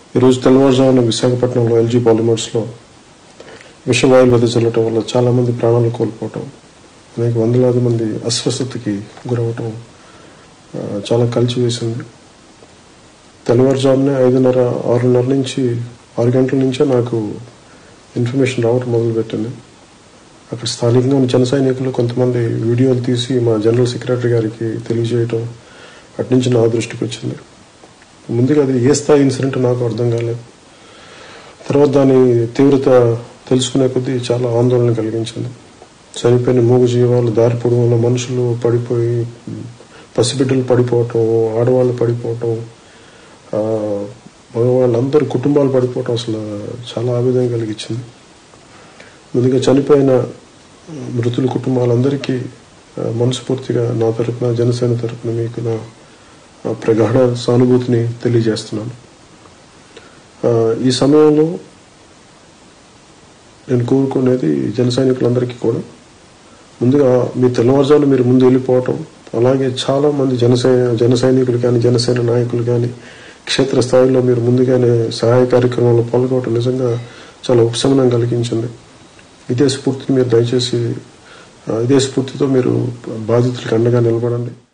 ఈరోజు తెల్లవారుజామున విశాఖపట్నంలో ఎల్జీ పాలిమర్స్లో విషవాయువులు వెదజల్లటం వల్ల చాలామంది ప్రాణాలు కోల్పోవటం అనేక వందలాది మంది అస్వస్థతకి గురవటం ఆ, చాలా కలిసివేసింది తెల్లవారుజామునే ఐదున్నర ఆరున్నర నుంచి ఆరు గంటల నుంచే నాకు ఇన్ఫర్మేషన్ రావటం మొదలుపెట్టింది అక్కడ స్థానికంగా ఉన్న జన సైనికులు కొంతమంది వీడియోలు తీసి మా జనరల్ సెక్రటరీ గారికి తెలియజేయటం అటు నుంచి నా దృష్టికి వచ్చింది ముందుగా అది ఏ స్థాయి ఇన్సిడెంట్ నాకు అర్థం కాలేదు తర్వాత దాని తీవ్రత తెలుసుకునే కొద్దీ చాలా ఆందోళన కలిగించింది చనిపోయిన మూగ జీవాలు దారి పొడవులో మనుషులు పడిపోయి పసిబిడ్డలు పడిపోవటం ఆడవాళ్ళు పడిపోవటం ఆ, మగవాళ్ళందరూ కుటుంబాలు పడిపోవటం అసలు చాలా ఆవేదన కలిగించింది ముందుగా చనిపోయిన మృతుల కుటుంబాలందరికీ ఆ, మనస్ఫూర్తిగా నా తరపున జనసేన తరపున మీకు నా ఆ, ప్రగాఢ సానుభూతిని తెలియజేస్తున్నాను ఆ, ఈ సమయంలో నేను కోరుకునేది జన సైనికులందరికీ కూడా ముందుగా మీ తెల్లవారుజామున మీరు ముందు వెళ్ళిపోవటం అలాగే చాలా మంది జనసై జన సైనికులు కానీ జనసేన నాయకులు కానీ క్షేత్రస్థాయిలో మీరు ముందుగానే సహాయ కార్యక్రమంలో పాల్గొనడం నిజంగా చాలా ఉపశమనం కలిగించింది ఇదే స్ఫూర్తిని మీరు దయచేసి ఆ, ఇదే స్ఫూర్తితో మీరు బాధితులకు అండగా నిలబడండి